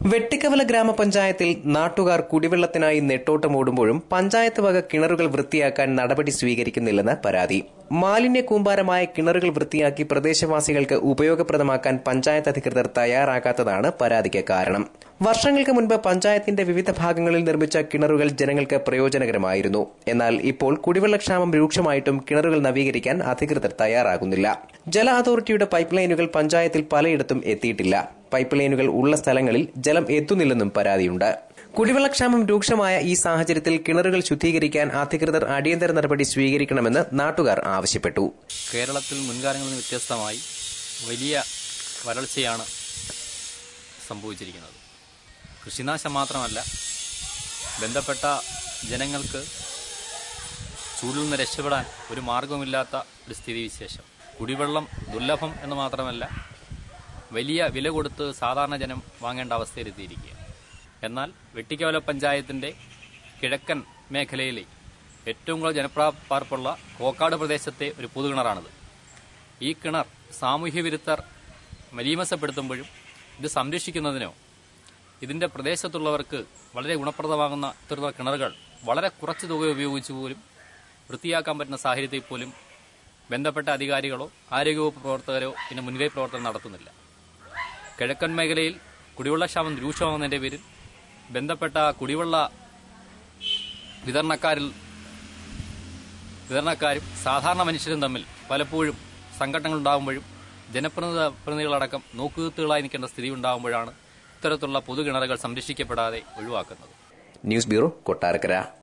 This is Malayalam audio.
വെട്ടിക്കവല ഗ്രാമപഞ്ചായത്തിൽ നാട്ടുകാർ കുടിവെള്ളത്തിനായി നെട്ടോട്ടമോടുമ്പോഴും പഞ്ചായത്ത് വക കിണറുകൾ വൃത്തിയാക്കാൻ നടപടി സ്വീകരിക്കുന്നില്ലെന്ന് പരാതി മാലിന്യ കൂമ്പാരമായ കിണറുകൾ വൃത്തിയാക്കി പ്രദേശവാസികൾക്ക് ഉപയോഗപ്രദമാക്കാൻ പഞ്ചായത്ത് അധികൃതർ തയ്യാറാകാത്തതാണ് പരാതിക്ക് കാരണം വർഷങ്ങൾക്ക് മുൻപ് പഞ്ചായത്തിന്റെ വിവിധ ഭാഗങ്ങളിൽ നിർമ്മിച്ച കിണറുകൾ ജനങ്ങൾക്ക് പ്രയോജനകരമായിരുന്നു എന്നാൽ ഇപ്പോൾ കുടിവെള്ളക്ഷാമം രൂക്ഷമായിട്ടും കിണറുകൾ നവീകരിക്കാൻ അധികൃതർ തയ്യാറാകുന്നില്ല ജല അതോറിറ്റിയുടെ പൈപ്പ് ലൈനുകൾ പഞ്ചായത്തിൽ പലയിടത്തും എത്തിയിട്ടില്ല പൈപ്പ് ലൈനുകൾ ഉള്ള സ്ഥലങ്ങളിൽ ജലം എത്തുന്നില്ലെന്നും പരാതിയുണ്ട് കുടിവെള്ളക്ഷാമം രൂക്ഷമായ ഈ സാഹചര്യത്തിൽ കിണറുകൾ ശുദ്ധീകരിക്കാൻ അധികൃതർ അടിയന്തര നടപടി സ്വീകരിക്കണമെന്ന് നാട്ടുകാർ ആവശ്യപ്പെട്ടു കേരളത്തിൽ മുൻകാലങ്ങളിൽ നിന്ന് വ്യത്യസ്തമായി വലിയ വരൾച്ചയാണ് സംഭവിച്ചിരിക്കുന്നത് കൃഷിനാശം മാത്രമല്ല ബന്ധപ്പെട്ട ജനങ്ങൾക്ക് ചൂടിൽ നിന്ന് രക്ഷപ്പെടാൻ ഒരു മാർഗവുമില്ലാത്ത ഒരു സ്ഥിതിവിശേഷം കുടിവെള്ളം ദുർലഭം എന്ന് മാത്രമല്ല വലിയ വില കൊടുത്ത് സാധാരണ ജനം വാങ്ങേണ്ട അവസ്ഥയിലെത്തിയിരിക്കുക എന്നാൽ വെട്ടിക്കവല പഞ്ചായത്തിൻ്റെ കിഴക്കൻ മേഖലയിലെ ഏറ്റവും കൂടുതൽ ജനപ്രാപാർപ്പുള്ള കോക്കാട് പ്രദേശത്തെ ഒരു പൊതുകിണറാണിത് ഈ കിണർ സാമൂഹ്യ വിരുദ്ധർ മലീമസപ്പെടുത്തുമ്പോഴും ഇത് സംരക്ഷിക്കുന്നതിനോ ഇതിൻ്റെ പ്രദേശത്തുള്ളവർക്ക് വളരെ ഗുണപ്രദമാകുന്ന ഇത്തരത്തിലുള്ള കിണറുകൾ വളരെ കുറച്ച് തുക ഉപയോഗിച്ച് പോലും വൃത്തിയാക്കാൻ പറ്റുന്ന സാഹചര്യത്തിൽ പോലും ബന്ധപ്പെട്ട അധികാരികളോ ആരോഗ്യവകുപ്പ് പ്രവർത്തകരോ ഇതിന് മുൻകൈ പ്രവർത്തനം നടത്തുന്നില്ല കിഴക്കൻ മേഖലയിൽ കുടിവെള്ളക്ഷാമം രൂക്ഷമാകുന്നതിന്റെ പേരിൽ ബന്ധപ്പെട്ട കുടിവെള്ള വിതരണക്കാരിൽ വിതരണക്കാരും സാധാരണ മനുഷ്യരും തമ്മിൽ പലപ്പോഴും സംഘട്ടനങ്ങൾ ഉണ്ടാകുമ്പോഴും ജനപ്രതിനിധി പ്രതിനിധികളടക്കം നോക്കുകുത്തുകളായി നിൽക്കേണ്ട സ്ഥിതി ഉണ്ടാകുമ്പോഴാണ് ഇത്തരത്തിലുള്ള പൊതുകിണറുകൾ സംരക്ഷിക്കപ്പെടാതെ ഒഴിവാക്കുന്നത് ന്യൂസ് ബ്യൂറോ കൊട്ടാരക്കര